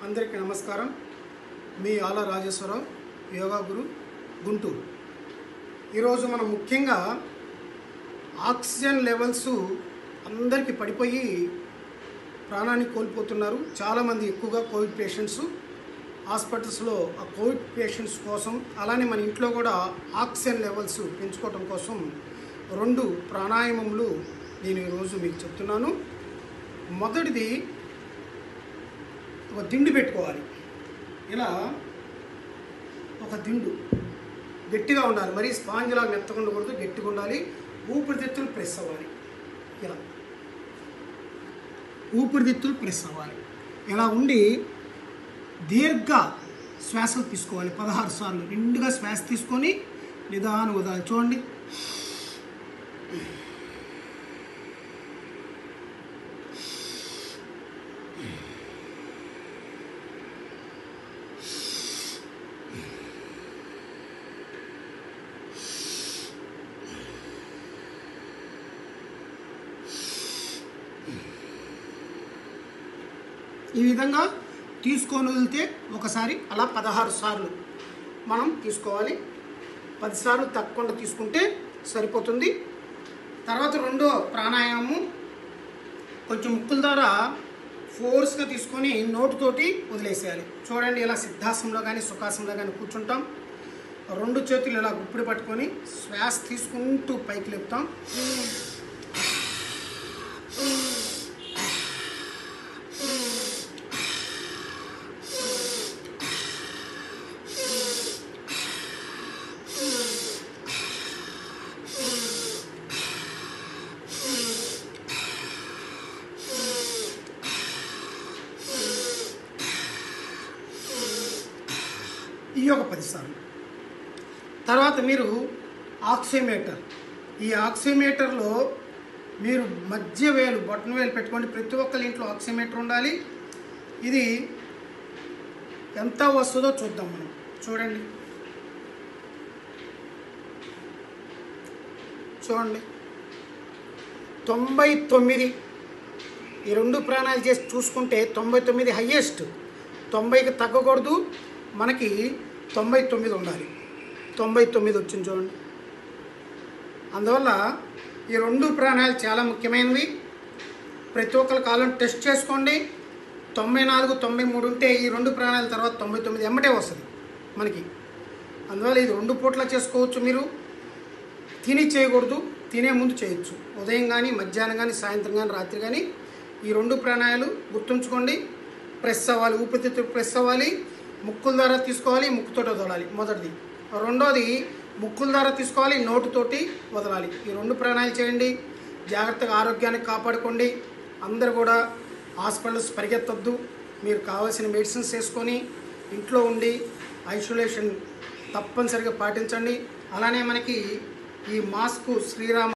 అందరికీ నమస్కారం మీ ఆల రాజేశ్వరరావు యోగా గురు గుంటూరు ఈరోజు మనం ముఖ్యంగా ఆక్సిజన్ లెవెల్స్ అందరికీ పడిపోయి ప్రాణాన్ని కోల్పోతున్నారు చాలామంది ఎక్కువగా కోవిడ్ పేషెంట్స్ హాస్పిటల్స్లో ఆ కోవిడ్ పేషెంట్స్ కోసం అలానే మన ఇంట్లో కూడా ఆక్సిజన్ లెవెల్స్ పెంచుకోవడం కోసం రెండు ప్రాణాయామములు నేను ఈరోజు మీకు చెప్తున్నాను మొదటిది ఒక దిండు పెట్టుకోవాలి ఇలా ఒక దిండు గట్టిగా ఉండాలి మరీ స్పాంజ్లా మెత్తగా ఉండకూడదు గట్టిగా ఉండాలి ఊపిరితిత్తులు ప్రెస్ అవ్వాలి ఇలా ఊపిరితిత్తులు ప్రెస్ అవ్వాలి ఇలా ఉండి దీర్ఘ శ్వాసలు తీసుకోవాలి పదహారు సార్లు నిండుగా శ్వాస తీసుకొని నిదానం వదాలి చూడండి ఈ విధంగా తీసుకొని వదిలితే ఒకసారి అలా పదహారు సార్లు మనం తీసుకోవాలి పదిసార్లు తప్పకుండా తీసుకుంటే సరిపోతుంది తర్వాత రెండో ప్రాణాయామం కొంచెం ముక్కుల ద్వారా ఫోర్స్గా తీసుకొని నోటుతోటి వదిలేసేయాలి చూడండి ఇలా సిద్ధాసనంలో కానీ సుఖాసనంలో కానీ కూర్చుంటాం రెండు చేతులు ఇలా గుప్పిడి పట్టుకొని శ్వాస తీసుకుంటూ పైకి లేపుతాం ఈ ఒక పదిసార్లు తర్వాత మీరు ఆక్సిమీటర్ ఈ ఆక్సిమీటర్లో మీరు మధ్య వేలు బొట్టన వేలు పెట్టుకోండి ప్రతి ఒక్కరి ఇంట్లో ఆక్సిమీటర్ ఉండాలి ఇది ఎంత వస్తుందో చూద్దాం మనం చూడండి చూడండి తొంభై తొమ్మిది ఈ రెండు ప్రాణాలు చేసి చూసుకుంటే తొంభై తొమ్మిది హయ్యెస్ట్ తొంభైకి తగ్గకూడదు మనకి తొంభై తొమ్మిది ఉండాలి తొంభై తొమ్మిది వచ్చింది చూడండి అందువల్ల ఈ రెండు ప్రాణాలు చాలా ముఖ్యమైనవి ప్రతి ఒక్కరి కాలం టెస్ట్ చేసుకోండి తొంభై నాలుగు తొంభై మూడు ఉంటే ఈ రెండు ప్రాణాల తర్వాత తొంభై తొమ్మిది ఎమ్మటే వస్తుంది మనకి అందువల్ల ఇది రెండు పూట్ల చేసుకోవచ్చు మీరు తిని చేయకూడదు తినే ముందు చేయొచ్చు ఉదయం కానీ మధ్యాహ్నం కానీ సాయంత్రం కానీ రాత్రి కానీ ఈ రెండు ప్రాణాయాలు గుర్తుంచుకోండి ప్రెస్ అవ్వాలి ఊపిరితిత్తులు ప్రెస్ అవ్వాలి ముక్కుల ద్వారా తీసుకోవాలి ముక్కుతోటి వదలాలి మొదటిది రెండోది ముక్కుల ద్వారా తీసుకోవాలి నోటుతోటి వదలాలి ఈ రెండు ప్రాణాయాలు చేయండి జాగ్రత్తగా ఆరోగ్యాన్ని కాపాడుకోండి అందరు కూడా హాస్పిటల్స్ పరిగెత్తొద్దు మీరు కావాల్సిన మెడిసిన్స్ వేసుకొని ఇంట్లో ఉండి ఐసోలేషన్ తప్పనిసరిగా పాటించండి అలానే మనకి ఈ మాస్క్ శ్రీరామ